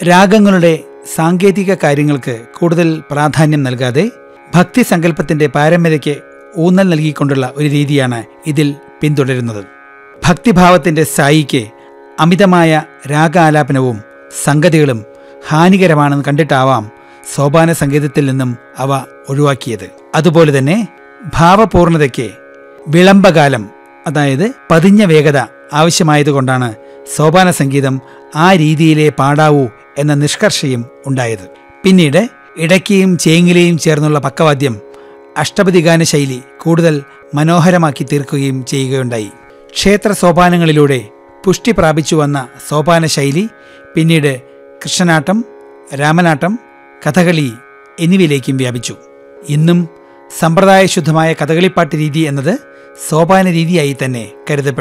രാഗങ്ങളുടെ സാങ്കേതിക കാര്യങ്ങൾക്ക് കൂടുതൽ പ്രാധാന്യം നൽകാതെ ഭക്തി സങ്കല്പത്തിന്റെ പാരമ്പര്യയ്ക്ക് ഊന്നൽ നൽകിക്കൊണ്ടുള്ള ഒരു രീതിയാണ് ഇതിൽ പിന്തുടരുന്നത് ഭക്തിഭാവത്തിന്റെ സായിക്ക് അമിതമായ രാഗാലാപനവും സംഗതികളും ഹാനികരമാണെന്ന് കണ്ടിട്ടാവാം സോപാന സംഗീതത്തിൽ നിന്നും അവ ഒഴിവാക്കിയത് അതുപോലെ തന്നെ ഭാവപൂർണതയ്ക്ക് വിളംബകാലം അതായത് പതിഞ്ഞ വേഗത ആവശ്യമായതുകൊണ്ടാണ് സോപാന സംഗീതം ആ രീതിയിലേ പാടാവൂ എന്ന നിഷ്കർഷയും ഉണ്ടായത് പിന്നീട് ഇടയ്ക്കയും ചേങ്ങിലയും ചേർന്നുള്ള പക്കവാദ്യം അഷ്ടപതിഗാന ശൈലി കൂടുതൽ മനോഹരമാക്കി തീർക്കുകയും ചെയ്യുകയുണ്ടായി ക്ഷേത്ര സോപാനങ്ങളിലൂടെ പുഷ്ടി പ്രാപിച്ചു വന്ന സോപാന ശൈലി പിന്നീട് കൃഷ്ണനാട്ടം രാമനാട്ടം കഥകളി എന്നിവയിലേക്കും വ്യാപിച്ചു ഇന്നും സമ്പ്രദായശുദ്ധമായ കഥകളിപ്പാട്ട് രീതി എന്നത് സോപാന രീതിയായി തന്നെ കരുതപ്പെടുന്നു